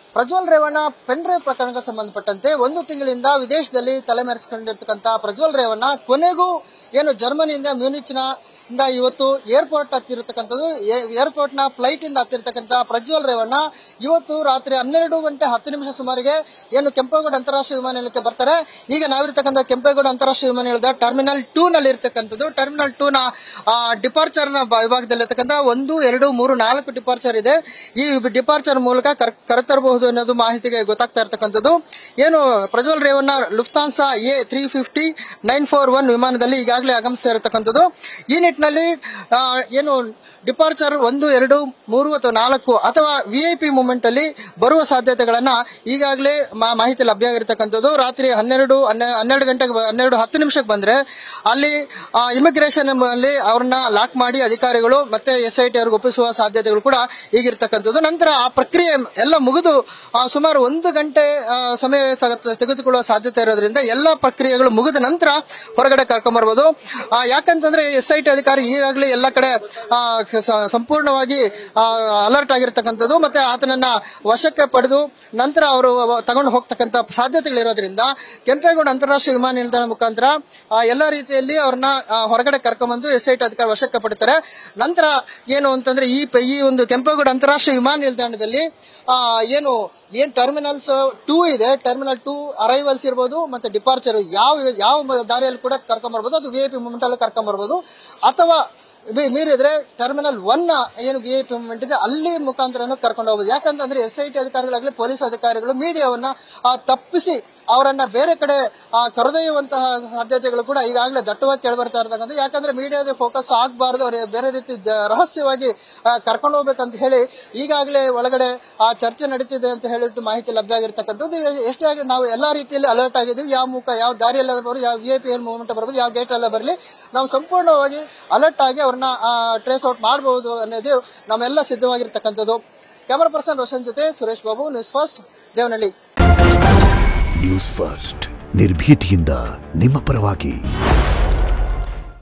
Prajwal Revanna pen drive ಪ್ರಕರಣಕ್ಕೆ ಸಂಬಂಧಪಟ್ಟಂತೆ ಒಂದು ತಿಂಗಳಿಂದ ವಿದೇಶದಲ್ಲಿ ತಲೆಮರೆಸಿಕೊಂಡಿರ್ತಕ್ಕಂಥ ಪ್ರಜ್ವಲ್ ರೇವಣ್ಣ ಕೊನೆಗೂ ಏನು ಜರ್ಮನಿಯಿಂದ ಮ್ಯೂನಿಚ್ನ ಇಂದ ಇವತ್ತು ಏರ್ಪೋರ್ಟ್ ಹತ್ತಿರತಕ್ಕಂಥದ್ದು ಏರ್ಪೋರ್ಟ್ ನ ಫ್ಲೈಟ್ ಇಂದ ಹತ್ತಿರತಕ್ಕಂಥ ಪ್ರಜ್ವಲ್ ರೇವಣ್ಣ ಇವತ್ತು ರಾತ್ರಿ ಹನ್ನೆರಡು ಗಂಟೆ ಹತ್ತು ನಿಮಿಷ ಸುಮಾರಿಗೆ ಏನು ಕೆಂಪೇಗೌಡ ಅಂತಾರಾಷ್ಟ್ರೀಯ ವಿಮಾನ ನಿಲ್ದಾಣಕ್ಕೆ ಬರ್ತಾರೆ ಈಗ ನಾವಿರ್ತಕ್ಕಂಥ ಕೆಂಪೇಗೌಡ ಅಂತಾರಾಷ್ಟ್ರೀಯ ವಿಮಾನ ನಿಲ್ದಾಣ ಟರ್ಮಿನಲ್ ಟೂ ನಲ್ಲಿ ಇರ್ತಕ್ಕಂಥದ್ದು ಟರ್ಮಿನಲ್ ಟೂ ನ ಡಿಪಾರ್ಚರ್ ನ ಬ- ವಿಭಾಗದಲ್ಲಿರ್ತಕ್ಕಂಥ ಒಂದು ಎರಡು ಮೂರು ನಾಲ್ಕು ಡಿಪಾರ್ಚರ್ ಇದೆ ಈ ಡಿಪಾರ್ಚರ್ ಮೂಲಕ ಕರ್- ಕರೆತರಬಹುದು ಅನ್ನೋದು ಮಾಹಿತಿಗೆ ಗೊತ್ತಾಗ್ತಾ ಇರ್ತಕ್ಕಂಥದ್ದು ಏನು Prajwal Revanna Lufthansa A three fifty nine four one ವಿಮಾನದಲ್ಲಿ ಈಗಾಗಲೇ ಆಗಮಿಸ್ತಾ ಇರತಕ್ಕಂಥದ್ದು ಈ ನಿಟ್ಟಿನಲ್ಲಿ ಆ, ಏನು ಡಿಪಾರ್ಚರ್ ಒಂದು ಎರಡು ಮೂರು ಅಥವಾ ನಾಲ್ಕು ಅಥವಾ ವಿಐಪಿ ಮೂವ್ಮೆಂಟ್ ಅಲ್ಲಿ ಬರುವ ಸಾಧ್ಯತೆಗಳನ್ನ ಈಗಾಗಲೇ ಮಾ- ಮಾಹಿತಿ ಲಭ್ಯ ಆಗಿರ್ತಕ್ಕಂಥದ್ದು ರಾತ್ರಿ ಹನ್ನೆರಡು ಹನ್ನೆ- ಹನ್ನೆರಡು ಗಂಟೆಗೆ ಬ- ಹನ್ನೆರಡು ಹತ್ತು ನಿಮಿಷಕ್ಕೆ ಬಂದ್ರೆ ಅಲ್ಲಿ ಇಮಿಗ್ರೇಷನ್ ಅಲ್ಲಿ ಅವ್ರನ್ನ ಲಾಕ್ ಮಾಡಿ ಅಧಿಕಾರಿಗಳು ಮತ್ತೆ ಎಸ್ ಐ ಟಿ ಅವ್ರಿಗೆ ಒಪ್ಪಿಸುವ ಸಾಧ್ಯತೆಗಳು ಕೂಡ ಈಗಿರ್ತಕ್ಕಂಥದ್ದು ನಂತರ ಆ ಪ್ರಕ್ರಿಯೆ ಎಲ್ಲ ಮುಗಿದು ಆ, ಸುಮಾರು ಒಂದು ಗಂಟೆ ಆ, ಸಮಯ ತಗ- ತೆಗೆದುಕೊಳ್ಳುವ ಸಾಧ್ಯತೆ ಇರೋದ್ರಿಂದ ಎಲ್ಲ ಪ್ರಕ್ರಿಯೆಗಳು ಮುಗಿದ ನಂತರ ಹೊರಗಡೆ ಕರ್ಕೊಂಬರ್ಬೋದು ಆ, ಯಾಕಂತಂದ್ರೆ ಎಸ್ ಐ ಟಿ ಅಧಿಕಾರಿ ಈಗಾಗಲೇ ಎಲ್ಲ ಕಡೆ ಆ, ಸ- ಸಂಪೂರ್ಣವಾಗಿ ಅಲರ್ಟ್ ಆಗಿರ್ತಕ್ಕಂಥದ್ದು ಮತ್ತೆ ಆತನನ್ನ ವಶಕ್ಕೆ ಪಡೆದು ನಂತರ ಅವರು ತಗೊಂಡು ಹೋಗ್ತಕ್ಕಂಥ ಸಾಧ್ಯತೆಗಳಿರೋದ್ರಿಂದ ಕೆಂಪೇಗೌಡ ಅಂತಾರಾಷ್ಟ್ರೀಯ ವಿಮಾನ ನಿಲ್ದಾಣ ಮುಖಾಂತರ ಆ, ಎಲ್ಲ ರೀತಿಯಲ್ಲಿ ಅವ್ರನ್ನ ಆ, ಹೊರಗಡೆ ಕರ್ಕೊಂಡ್ಬಂದು ಎಸ್ ಐ ಟಿ ಅಧಿಕಾರಿ ವಶಕ್ಕೆ ಪಡ್ತಾರೆ ನಂತರ ಏನು ಅಂತಂದ್ರೆ ಈ ಪ- ಈ ಒಂದು ಕೆಂಪೇಗೌಡ ಅಂತಾರಾಷ್ಟ್ರೀಯ ವಿಮಾನ ನಿಲ್ದಾಣದಲ್ಲಿ ಆ, ಏನು ಏನ್ ಟರ್ಮಿನಲ್ಸ್ ಟೂ ಇದೆ ಟರ್ಮಿನಲ್ ಟೂ ಅರೈವಲ್ಸ್ ಇರ್ಬೋದು ಮತ್ತೆ ಡಿಪಾರ್ಚರ್ ಯಾವ ಯಾವ ದಾರಿಯಲ್ಲಿ ಕೂಡ ಕರ್ಕೊಂಬರ್ಬೋದು ಅದು ವಿ ಐ ಪಿ ಮೂಮೆಂಟ್ ಅಲ್ಲಿ ಕರ್ಕೊಂಬರ್ಬೋದು ಅಥವಾ ಮೀ- ಮೀರಿದ್ರೆ ಟರ್ಮಿನಲ್ ಒನ್ ಏನು ವಿ ಐ ಪಿ ಮೂಮೆಂಟ್ ಇದೆ ಅಲ್ಲಿ ಮುಖಾಂತರ ಕರ್ಕೊಂಡು ಹೋಗ್ಬೋದು ಯಾಕಂತಂದ್ರೆ ಎಸ್ ಐ ಟಿ ಅಧಿಕಾರಿಗಳಾಗಲಿ ಪೊಲೀಸ್ ಅಧಿಕಾರಿಗಳು ಮೀಡಿಯಾವನ್ನ ಆ, ತಪ್ಪಿಸಿ ಅವರನ್ನ ಬೇರೆ ಕಡೆ ಆ, ಕರೆದೊಯ್ಯುವಂತಹ ಸಾಧ್ಯತೆಗಳು ಕೂಡ ಈಗಾಗಲೇ ದಟ್ಟವಾಗಿ ಕೇಳಿಬರ್ತಾ ಇರ್ತಕ್ಕಂಥ ಯಾಕಂದ್ರೆ ಮೀಡಿಯಾದ ಫೋಕಸ್ ಆಗಬಾರ್ದು ಅವ್ರಿಗೆ ಬೇರೆ ರೀತಿ ದ- ರಹಸ್ಯವಾಗಿ ಆ, ಕರ್ಕೊಂಡು ಹೋಗ್ಬೇಕಂತ ಹೇಳಿ ಈಗಾಗಲೇ ಒಳಗಡೆ ಆ ಚರ್ಚೆ ನಡೀತಿದೆ ಅಂತ ಹೇಳಿಟ್ಟು ಮಾಹಿತಿ ಲಭ್ಯ ಆಗಿರ್ತಕ್ಕಂಥದ್ದು ಇದು ಎಷ್ಟೇ ಆಗಲಿ ನಾವು ಎಲ್ಲಾ ರೀತಿಯಲ್ಲಿ ಅಲರ್ಟ್ ಆಗಿದ್ದೀವಿ ಯಾವ ಮುಖ ಯಾವ ದಾರಿಯಲ್ಲ ಬರಲಿ ಯಾವ ವಿ ಐ ಪಿ ಮೂವ್ಮೆಂಟ್ ಬರ್ಬೋದು ಯಾವ ಗೇಟ್ ಎಲ್ಲ ಬರಲಿ ನಾವು ಸಂಪೂರ್ಣವಾಗಿ ಅಲರ್ಟ್ ಆಗಿ ಅವ್ರನ್ನ ಟ್ರೇಸ್ ಔಟ್ ಮಾಡಬಹುದು ಅನ್ನೋದು ನಮ್ಮೆಲ್ಲ ಸಿದ್ಧವಾಗಿರ್ತಕ್ಕಂಥದ್ದು ಕ್ಯಾಮರಾ ಪರ್ಸನ್ ರೋಷನ್ ಜೊತೆ Suresh Babu news first Devanahalli news first ನಿರ್ಭೀತಿಯಿಂದ ನಿಮ್ಮ ಪರವಾಗಿ